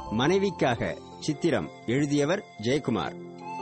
மனைவிக்காக சித்திரம் எழுதியவர் ஜெயக்குமார்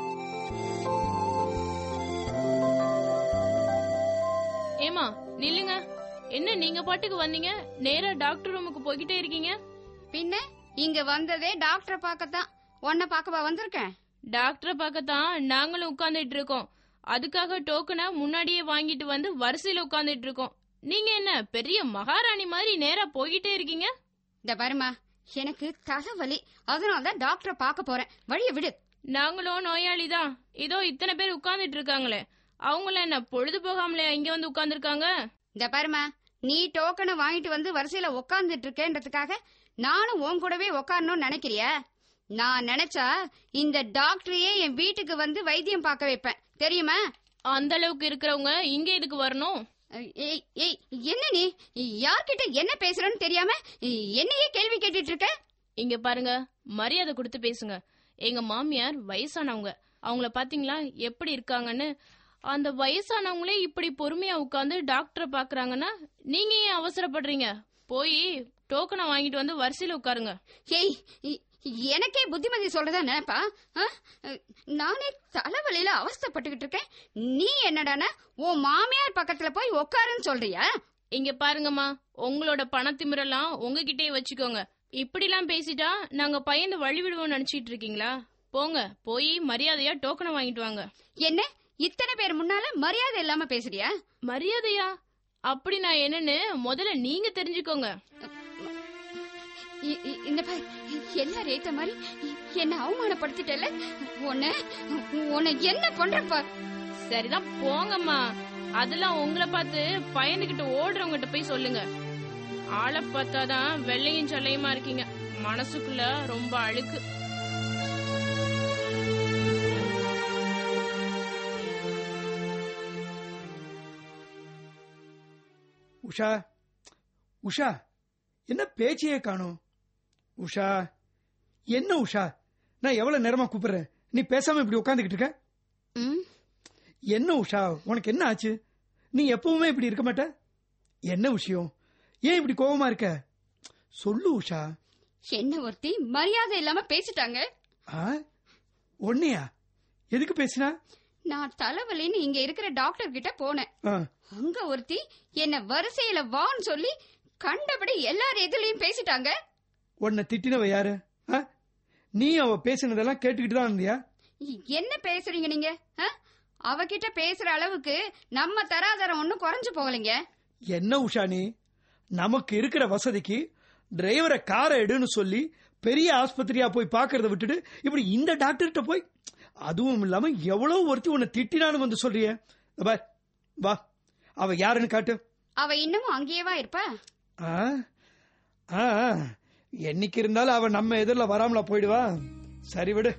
ஏமா நில்லுங்க என்ன நீங்க பாட்டுக்கு வந்தீங்க நேரா டாக்டர் ரூமுக்கு போய்கிட்டே இருக்கீங்க பின்ன இங்க வந்ததே டாக்டரை பார்க்கத்தான் உன்னை பார்க்கவா வந்திருக்கேன் டாக்டரை பார்க்கத்தான் நாங்களும் உட்கார்ந்துட்டு இருக்கோம் அதுக்காக டோக்கனை முன்னாடியே வாங்கிட்டு வந்து வரிசையில உட்கார்ந்துட்டு இருக்கோம் நீங்க என்ன பெரிய மகாராணி மாதிரி நேரா போய்கிட்டே இருக்கீங்க இந்த பாருமா எனக்கு தலைவலி அதனால தான் டாக்டரை பார்க்க போறேன் வழிய விடு நாங்களும் நோயாளி தான் இதோ இத்தனை பேர் உட்கார்ந்துட்டு இருக்காங்களே அவங்கள என்ன பொழுது போகாமலே இங்க வந்து உட்கார்ந்துருக்காங்க இந்த பாருமா நீ டோக்கனை வாங்கிட்டு வந்து வரிசையில உக்காந்துட்டு இருக்கேன்றதுக்காக நானும் உன் கூடவே உக்காரணும்னு நினைக்கிறியா நான் நினைச்சா இந்த டாக்டரையே என் வீட்டுக்கு வந்து வைத்தியம் பார்க்க வைப்பேன் தெரியுமா அந்த அளவுக்கு இருக்கிறவங்க இங்க எதுக்கு வரணும் ஏய் ஏய் என்ன நீ யார்கிட்ட என்ன பேசுறன்னு தெரியாம என்னையே கேள்வி கேட்டுட்டு இருக்க இங்க பாருங்க மரியாதை கொடுத்து பேசுங்க எங்க மாமியார் வயசானவங்க அவங்கள பாத்தீங்களா எப்படி இருக்காங்கன்னு அந்த வயசானவங்களே இப்படி பொறுமையா உட்கார்ந்து டாக்டரை பாக்குறாங்கன்னா நீங்க ஏன் அவசரப்படுறீங்க போய் டோக்கனை வாங்கிட்டு வந்து வரிசையில உட்காருங்க ஏய் இ- எனக்கே புத்திமதி சொல்றதா நினைப்பா ஆ? நானே தலைவலியில அவஸ்தைப்பட்டுக்கிட்டு இருக்கேன் நீ என்னடானா உன் மாமியார் பக்கத்துல போய் உக்காருன்னு சொல்றியா இங்க பாருங்கம்மா உங்களோட பணத்திமிரெல்லாம் உங்ககிட்டயே வச்சுக்கோங்க இப்படிலாம் பேசிட்டா நாங்க பயந்து வழி விடுவோம் நினைச்சிட்டு இருக்கீங்களா போங்க போய் மரியாதையா டோக்கனை வாங்கிட்டு வாங்க என்ன இத்தனை பேர் முன்னால மரியாதை இல்லாம பேசுறியா மரியாதையா அப்படி நான் என்னன்னு முதல்ல நீங்க தெரிஞ்சுக்கோங்க இ- இ- இந்த பார் எல்லாரும் ஏத்த மாதிரி என்ன அவமானப்படுத்திட்டல உன்னை உன்னை என்ன பண்றப்பா சரிதான் போங்கம்மா அதெல்லாம் உங்களை பார்த்து பயந்துகிட்டு ஓடுறவங்கிட்ட போய் சொல்லுங்க ஆளை பார்த்தாதான் வெள்ளையும் சல்லையுமா இருக்கீங்க மனசுக்குள்ள ரொம்ப அழுக்கு உஷா உஷா என்ன பேச்சையே காணும் உஷா என்ன உஷா நான் எவ்வளவு நேரமா கூப்பிடுறேன் நீ பேசாம இப்படி உட்காந்துக்கிட்டு இருக்க ம், என்ன உஷா உனக்கு என்ன ஆச்சு நீ எப்பவுமே இப்படி இருக்க மாட்ட என்ன விஷயம் ஏன் இப்படி கோவமா இருக்க சொல்லு உஷா என்ன ஒருத்தி மரியாதை இல்லாம பேசிட்டாங்க ஆ ஒன்னையா எதுக்கு பேசினா நான் தலைவலின்னு இங்க இருக்கிற டாக்டர் கிட்ட போனேன் ஆ, அங்க ஒருத்தி என்ன வரிசையில வான்னு சொல்லி கண்டபடி எல்லார் எதுலயும் பேசிட்டாங்க உன்னை திட்டினவ யாரு ஆ? நீ அவ பேசினதெல்லாம் கேட்டுக்கிட்டு தான் இருந்தியா என்ன பேசுறீங்க நீங்க ஆ? அவகிட்ட பேசுற அளவுக்கு நம்ம தராதரம் ஒன்னும் குறைஞ்சு போகலைங்க என்ன உஷா நீ நமக்கு இருக்கிற வசதிக்கு டிரைவரை காரை எடுன்னு சொல்லி பெரிய ஆஸ்பத்திரியா போய் பார்க்கறத விட்டுட்டு இப்படி இந்த டாக்டர்கிட்ட போய் அதுவும் இல்லாம எவ்வளவு ஒருத்தி உன்னை திட்டினான்னு வந்து சொல்றியே இதோ பார், வா அவ யாருன்னு காட்டு அவ இன்னமும் அங்கேயேவா இருப்பா ஆ? ஆ, ஆ. என்னைக்கு இருந்தாலும் அவ நம்ம எதிரில் வராமலா போயிடுவா சரி விடு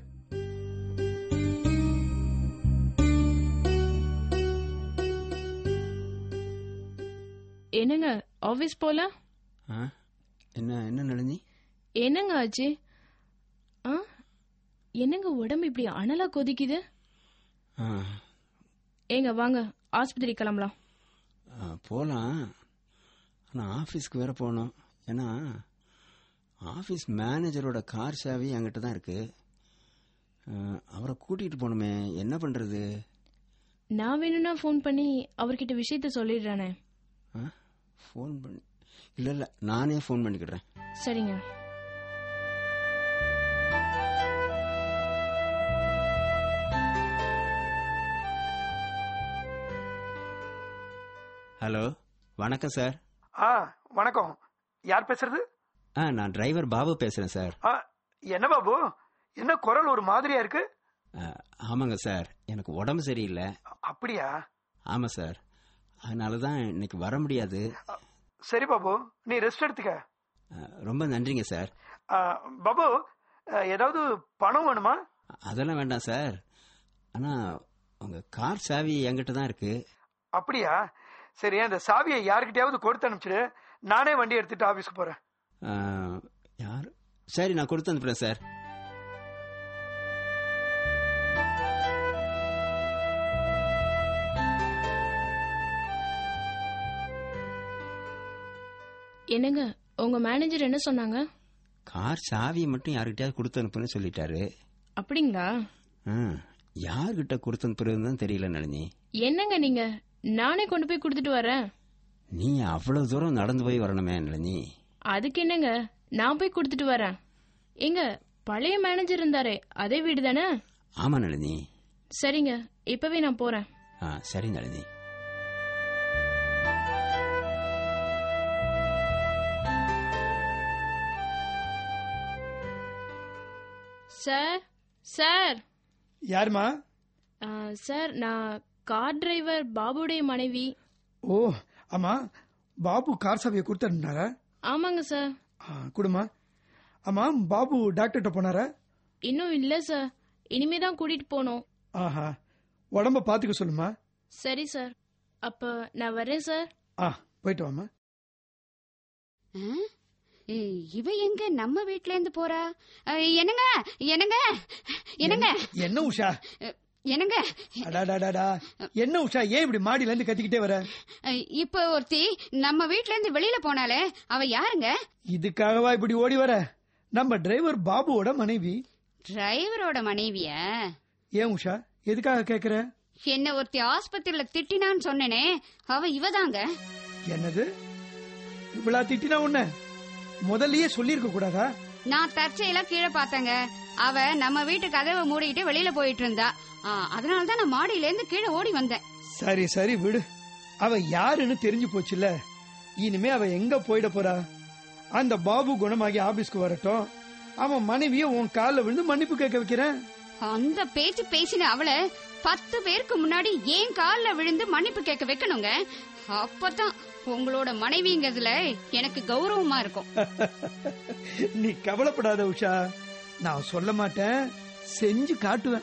என்னங்க ஆபீஸ் போல ஆ? என்ன என்ன நளினி என்னங்க ஆச்சு ஆ என்னங்க உடம்பு இப்படி அனலா கொதிக்குது ஆ, ஏங்க வாங்க ஆஸ்பத்திரி கிளம்பலாம் ஆ, போலாம் ஆனா ஆபீஸ்க்கு வேற போகணும் ஏன்னா ஆபீஸ் மேனேஜரோட கார் சாவி என்கிட்ட தான் இருக்கு ஆ, அவரை கூட்டிட்டு போகணுமே என்ன பண்றது நான் வேணும்னா ஃபோன் பண்ணி அவர்கிட்ட விஷயத்த சொல்லிடுறானே ஃபோன் பண்ணி இல்ல இல்ல நானே ஃபோன் பண்ணிக்கிடுறேன் சரிங்க ஹலோ வணக்கம் சார் ஆ வணக்கம் யார் பேசுறது ஆ நான் டிரைவர் பாபு பேசுறேன் சார் ஆ, என்ன பாபு என்ன குரல் ஒரு மாதிரியா இருக்கு ஆ, ஆமாங்க சார் எனக்கு உடம்பு சரியில்லை அப்படியா ஆமா சார் அதனால தான் இன்னைக்கு வர முடியாது சரி பாபு நீ ரெஸ்ட் எடுத்துக்க ஆ, ரொம்ப நன்றிங்க சார் ஆ, பாபு ஆ, ஏதாவது பணம் வேணுமா அதெல்லாம் வேண்டாம் சார் ஆனா உங்க கார் சாவி என்கிட்ட தான் இருக்கு அப்படியா சரி அந்த சாவியை யாருக்கிட்டயாவது கொடுத்து அனுப்பிச்சிடு நானே வண்டி எடுத்துட்டு ஆபீஸ்க்கு போறேன் ஆ, யார் சரி நான் கொடுத்து அனுப்புறேன் சார் என்னங்க உங்க மேனேஜர் என்ன சொன்னாங்க கார் சாவியை மட்டும் யாருக்கிட்டயாவது கொடுத்து அனுப்புன்னு சொல்லிட்டாரு அப்படிங்களா ஆ, யார்கிட்ட கொடுத்து அனுப்புறதுன்னு தான் தெரியல நளினி என்னங்க நீங்க நானே கொண்டு போய் கொடுத்துட்டு வரேன் நீ அவ்வளவு தூரம் நடந்து போய் வரணுமே நளினி அதுக்கு என்னங்க நான் போய் கொடுத்துட்டு வரேன் எங்க பழைய மேனேஜர் இருந்தாரே அதே வீடு தானே ஆமா நளினி சரிங்க இப்பவே நான் போறேன் ஆ சரி நளினி சார் சார் யாருமா ஆ, சார் நான் கார் டிரைவர் பாபுடைய மனைவி ஓ ஆமா பாபு கார் சாவியை கொடுத்துருந்தாரா ஆமாங்க சார் கொடுமா ஆமா பாபு டாக்டர்கிட்ட போனாரா இன்னும் இல்ல சார் இனிமே தான் கூட்டிட்டு போகணும் ஆஹா உடம்ப பாத்துக்க சொல்லுமா சரி சார் அப்ப நான் வரேன் சார் ஆ போயிட்டு வாமா ஆ? ஏய், இவ எங்க நம்ம வீட்ல இருந்து போறா அ, என்னங்க என்னங்க என்னங்க என்ன உஷா என்னங்க அடாடாடாடா என்ன உஷா ஏன் இப்படி மாடியில இருந்து கத்திக்கிட்டே வர அ, இப்ப ஒருத்தி நம்ம வீட்ல இருந்து வெளியில போனாலே அவ யாருங்க இதுக்காகவா இப்படி ஓடி வர நம்ம டிரைவர் பாபுவோட மனைவி டிரைவரோட மனைவிய ஏன் உஷா எதுக்காக கேக்குற என்ன ஒருத்தி ஆஸ்பத்திரியில திட்டினான்னு சொன்னேனே அவ இவதாங்க என்னது இவ்வளா திட்டினா உன்ன முதல்லயே சொல்லியிருக்க கூடாதா நான் தற்செயலா கீழே பார்த்தேங்க அவ நம்ம வீட்டு கதவை மூடிக்கிட்டு வெளியில போயிட்டு இருந்தா ஆ, அதனாலதான் நான் மாடியில இருந்து கீழே ஓடி வந்தேன் சரி சரி விடு அவ யாருன்னு தெரிஞ்சு போச்சுல இனிமே அவ எங்க போயிட போறா அந்த பாபு குணமாகி ஆபீஸ்க்கு வரட்டும் அவன் மனைவிய உன் கால்ல விழுந்து மன்னிப்பு கேட்க வைக்கிறேன் அந்த பேச்சு பேசின அவளை பத்து பேருக்கு முன்னாடி ஏன் கால்ல விழுந்து மன்னிப்பு கேட்க வைக்கணுங்க அப்பதான் உங்களோட மனைவிங்கிறதுல எனக்கு கௌரவமா இருக்கும் நீ கவலைப்படாத உஷா நான் சொல்ல மாட்டேன் செஞ்சு காட்டுவேன்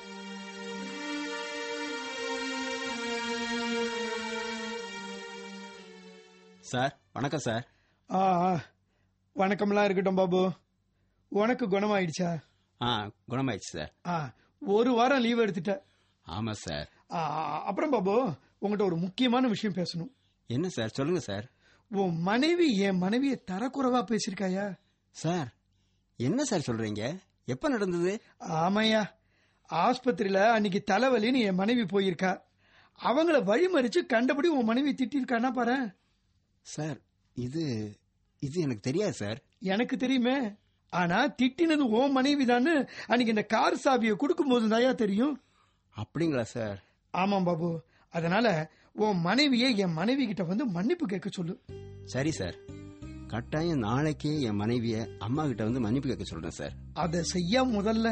சார் வணக்கம் சார் ஆ ஆ. வணக்கம்லாம் இருக்கட்டும் பாபு உனக்கு குணமாயிடுச்சா ஆ குணமாயிடுச்சு சார் ஆ ஒரு வாரம் லீவ் எடுத்துட்ட ஆமா சார் ஆ, அப்புறம் பாபு உங்ககிட்ட ஒரு முக்கியமான விஷயம் பேசணும் என்ன சார் சொல்லுங்க சார் உன் மனைவி என் மனைவியை தரக்குறைவா பேசியிருக்காயா சார் என்ன சார் சொல்றீங்க எப்ப நடந்தது ஆமையா ஆஸ்பத்திரியில அன்னைக்கு தலைவலின்னு என் மனைவி போயிருக்கா அவங்கள வழிமறிச்சு கண்டபடி உன் மனைவி திட்டிருக்கானா பாரு சார் இது இது எனக்கு தெரியாது சார் எனக்கு தெரியுமே ஆனா திட்டினது உன் மனைவி அன்னைக்கு இந்த கார் சாவியை கொடுக்கும் போது தாயா தெரியும் அப்படிங்களா சார் ஆமாம் பாபு அதனால உன் மனைவியை என் மனைவி கிட்ட வந்து மன்னிப்பு கேட்க சொல்லு சரி சார் கட்டாயம் நாளைக்கே என் மனைவிய அம்மா கிட்ட வந்து மன்னிப்பு கேட்க சொல்றேன் சார் அதை செய்ய முதல்ல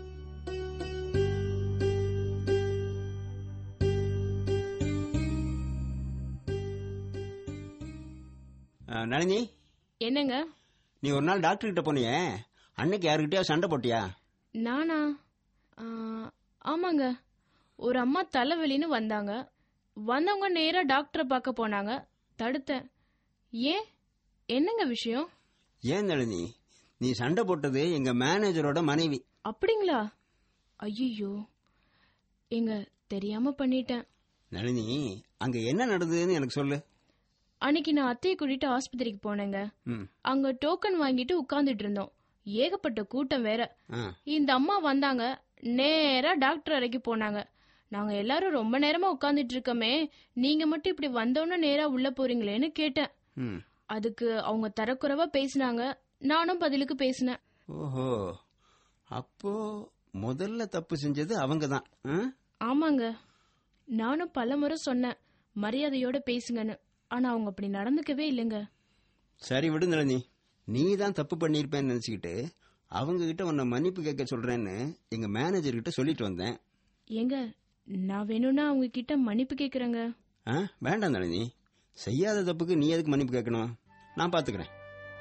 அஹ், நளினி என்னங்க நீ ஒரு நாள் டாக்டர் கிட்ட போனியே அன்னைக்கு யாருக்கிட்டயா சண்டை போட்டியா நானா ஆ, ஆமாங்க ஒரு அம்மா தலைவலின்னு வந்தாங்க வந்தவங்க நேரா டாக்டரை பார்க்க போனாங்க தடுத்தேன் ஏன் என்னங்க விஷயம் ஏன் நளினி நீ சண்டை போட்டது எங்க மேனேஜரோட மனைவி அப்படிங்களா ஐயோ எங்க தெரியாம பண்ணிட்டேன் நளினி அங்க என்ன நடந்ததுன்னு எனக்கு சொல்லு அன்னைக்கு நான் அத்தையை கூட்டிட்டு ஆஸ்பத்திரிக்கு போனேங்க ம் அங்க டோக்கன் வாங்கிட்டு உட்கார்ந்துட்டு இருந்தோம் ஏகப்பட்ட கூட்டம் வேற ஆ இந்த அம்மா வந்தாங்க நேரா டாக்டர் அறைக்கு போனாங்க நாங்க எல்லாரும் ரொம்ப நேரமா உட்கார்ந்துட்டு இருக்கோமே நீங்க மட்டும் இப்படி வந்தோன்னு நேரா உள்ள போறீங்களேன்னு கேட்டேன் ம் அதுக்கு அவங்க தரக்குறைவா பேசினாங்க நானும் பதிலுக்கு பேசினேன் ஓஹோ அப்போ முதல்ல தப்பு செஞ்சது அவங்க தான் ஆமாங்க நானும் பலமுறை சொன்னேன் மரியாதையோட பேசுங்கன்னு ஆனா அவங்க அப்படி நடந்துக்கவே இல்லைங்க சரி விடு நளினி நீ தான் தப்பு பண்ணியிருப்பேன்னு நினச்சிக்கிட்டு அவங்க கிட்ட உன்னை மன்னிப்பு கேட்க சொல்றேன்னு எங்க மேனேஜர் கிட்ட சொல்லிட்டு வந்தேன் ஏங்க நான் வேணும்னா அவங்க கிட்ட மன்னிப்பு கேக்குறேங்க ஆ வேண்டாம் நளினி செய்யாத தப்புக்கு நீ எதுக்கு மன்னிப்பு கேட்கணும் நான் பாத்துக்கிறேன்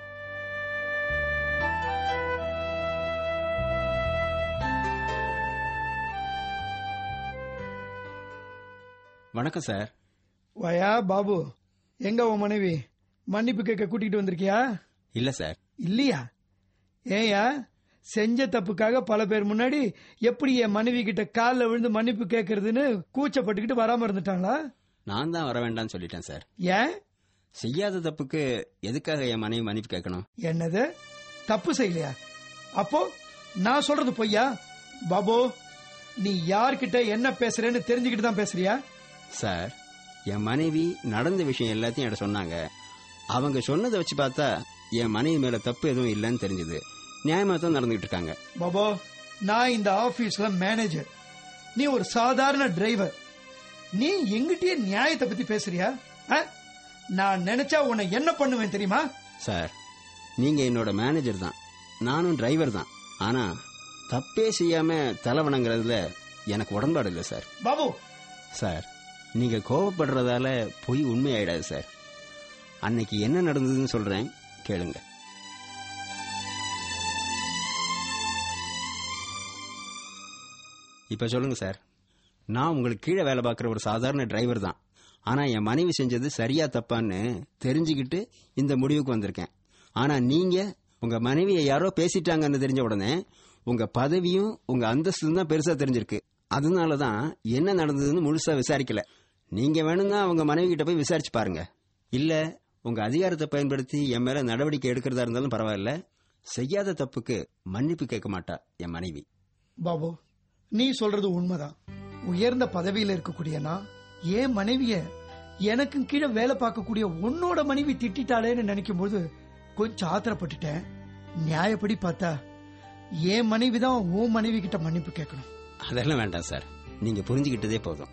வணக்கம் சார் வயா பாபு எங்க உன் மனைவி மன்னிப்பு கேட்க கூட்டிட்டு வந்திருக்கியா இல்ல சார் இல்லையா ஏயா செஞ்ச தப்புக்காக பல பேர் முன்னாடி எப்படி என் மனைவி கிட்ட கால்ல விழுந்து மன்னிப்பு கேட்கறதுன்னு கூச்சப்பட்டுக்கிட்டு வராம இருந்துட்டாங்களா நான் தான் வர வேண்டாம்னு சொல்லிட்டேன் சார் ஏன் செய்யாத தப்புக்கு எதுக்காக என் மனைவி மன்னிப்பு கேட்கணும் என்னது தப்பு செய்யலையா அப்போ நான் சொல்றது பொய்யா பாபு நீ யார்கிட்ட என்ன பேசுறேன்னு தெரிஞ்சுக்கிட்டு தான் பேசுறியா சார் என் மனைவி நடந்த விஷயம் எல்லாத்தையும் என்கிட்ட சொன்னாங்க அவங்க சொன்னதை வச்சு பார்த்தா என் மனைவி மேல தப்பு எதுவும் இல்லைன்னு தெரிஞ்சது நியாயமா தான் நடந்துகிட்டு இருக்காங்க பாபு நான் இந்த ஆபீஸ்ல மேனேஜர் நீ ஒரு சாதாரண டிரைவர் நீ எங்கிட்டயே நியாயத்தை பத்தி பேசுறியா ஆ? நான் நினைச்சா உன்னை என்ன பண்ணுவேன் தெரியுமா சார் நீங்க என்னோட மேனேஜர் தான் நானும் டிரைவர் தான் ஆனா தப்பே செய்யாம தலை வணங்குறதுல எனக்கு உடன்பாடு இல்லை சார் பாபு சார் நீங்க கோவப்படுறதால பொய் உண்மையாயிடாது சார் அன்னைக்கு என்ன நடந்ததுன்னு சொல்றேன் கேளுங்க இப்ப சொல்லுங்க சார் நான் உங்களுக்கு கீழே வேலை பார்க்குற ஒரு சாதாரண டிரைவர் தான் ஆனா என் மனைவி செஞ்சது சரியா தப்பான்னு தெரிஞ்சுக்கிட்டு இந்த முடிவுக்கு வந்திருக்கேன் ஆனா நீங்க உங்க மனைவியை யாரோ பேசிட்டாங்கன்னு தெரிஞ்ச உடனே உங்க பதவியும் உங்க அந்தஸ்தும் தான் பெருசா தெரிஞ்சிருக்கு அதனால தான் என்ன நடந்ததுன்னு முழுசா விசாரிக்கல நீங்க வேணும்னா உங்க மனைவி கிட்ட போய் விசாரிச்சு பாருங்க இல்ல உங்க அதிகாரத்தை பயன்படுத்தி என் மேல நடவடிக்கை எடுக்கிறதா இருந்தாலும் பரவாயில்ல செய்யாத தப்புக்கு மன்னிப்பு கேட்க மாட்டா என் மனைவி பாபு நீ சொல்றது உண்மைதான் உயர்ந்த பதவியில இருக்கக்கூடிய நான் என் மனைவிய எனக்கும் கீழே வேலை பார்க்கக்கூடிய உன்னோட மனைவி திட்டாளேன்னு நினைக்கும் போது கொஞ்சம் ஆத்திரப்பட்டுட்டேன் நியாயப்படி பார்த்தா என் மனைவி தான் உன் மனைவி கிட்ட மன்னிப்பு கேட்கணும் அதெல்லாம் வேண்டாம் சார் நீங்க புரிஞ்சுக்கிட்டதே போதும்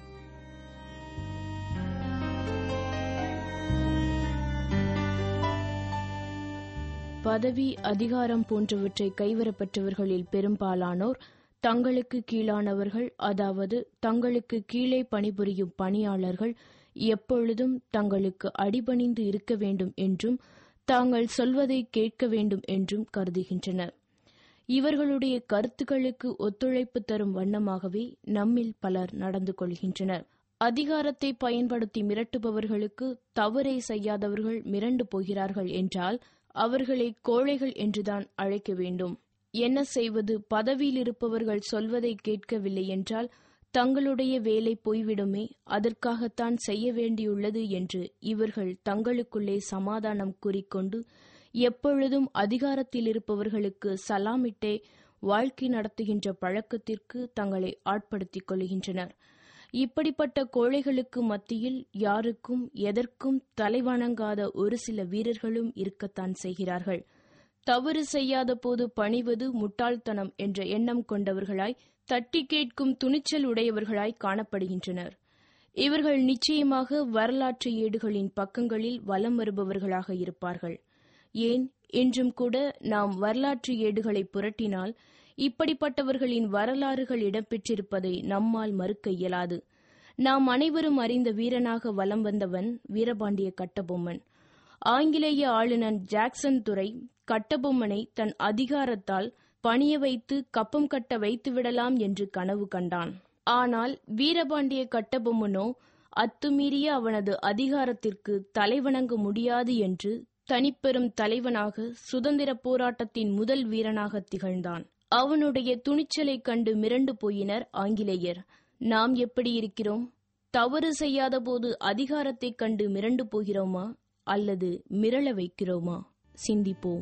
பதவி அதிகாரம் போன்றவற்றை கைவரப்பெற்றவர்களில் பெரும்பாலானோர் தங்களுக்கு கீழானவர்கள் அதாவது தங்களுக்கு கீழே பணிபுரியும் பணியாளர்கள் எப்பொழுதும் தங்களுக்கு அடிபணிந்து இருக்க வேண்டும் என்றும் தாங்கள் சொல்வதை கேட்க வேண்டும் என்றும் கருதுகின்றனர் இவர்களுடைய கருத்துக்களுக்கு ஒத்துழைப்பு தரும் வண்ணமாகவே நம்மில் பலர் நடந்து கொள்கின்றனர் அதிகாரத்தை பயன்படுத்தி மிரட்டுபவர்களுக்கு தவறை செய்யாதவர்கள் மிரண்டு போகிறார்கள் என்றால் அவர்களை கோழைகள் என்றுதான் அழைக்க வேண்டும் என்ன செய்வது பதவியில் இருப்பவர்கள் சொல்வதை கேட்கவில்லை என்றால் தங்களுடைய வேலை போய்விடுமே அதற்காகத்தான் செய்ய வேண்டியுள்ளது என்று இவர்கள் தங்களுக்குள்ளே சமாதானம் கூறிக்கொண்டு எப்பொழுதும் அதிகாரத்தில் இருப்பவர்களுக்கு சலாமிட்டே வாழ்க்கை நடத்துகின்ற பழக்கத்திற்கு தங்களை ஆட்படுத்திக் கொள்கின்றனர் இப்படிப்பட்ட கோழைகளுக்கு மத்தியில் யாருக்கும் எதற்கும் தலைவணங்காத ஒரு சில வீரர்களும் இருக்கத்தான் செய்கிறார்கள் தவறு செய்யாத போது பணிவது முட்டாள்தனம் என்ற எண்ணம் கொண்டவர்களாய் தட்டி கேட்கும் துணிச்சல் உடையவர்களாய் காணப்படுகின்றனர் இவர்கள் நிச்சயமாக வரலாற்று ஏடுகளின் பக்கங்களில் வலம் வருபவர்களாக இருப்பார்கள் ஏன் இன்றும் கூட நாம் வரலாற்று ஏடுகளை புரட்டினால் இப்படிப்பட்டவர்களின் வரலாறுகள் இடம்பெற்றிருப்பதை நம்மால் மறுக்க இயலாது நாம் அனைவரும் அறிந்த வீரனாக வலம் வந்தவன் வீரபாண்டிய கட்டபொம்மன் ஆங்கிலேய ஆளுநர் ஜாக்சன் துரை கட்டபொம்மனை தன் அதிகாரத்தால் பணிய வைத்து கப்பம் கட்ட வைத்துவிடலாம் என்று கனவு கண்டான் ஆனால் வீரபாண்டிய கட்டபொம்மனோ அத்துமீறிய அவனது அதிகாரத்திற்கு தலைவணங்க முடியாது என்று தனிப்பெரும் தலைவனாக சுதந்திர போராட்டத்தின் முதல் வீரனாக திகழ்ந்தான் அவனுடைய துணிச்சலைக் கண்டு மிரண்டு போயினர் ஆங்கிலேயர் நாம் எப்படி இருக்கிறோம் தவறு செய்யாத போது அதிகாரத்தைக் கண்டு மிரண்டு போகிறோமா அல்லது மிரள வைக்கிறோமா சிந்திப்போம்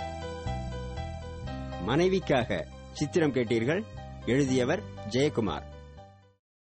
மனைவிக்காக சித்திரம் கேட்டீர்கள் எழுதியவர் ஜெயக்குமார்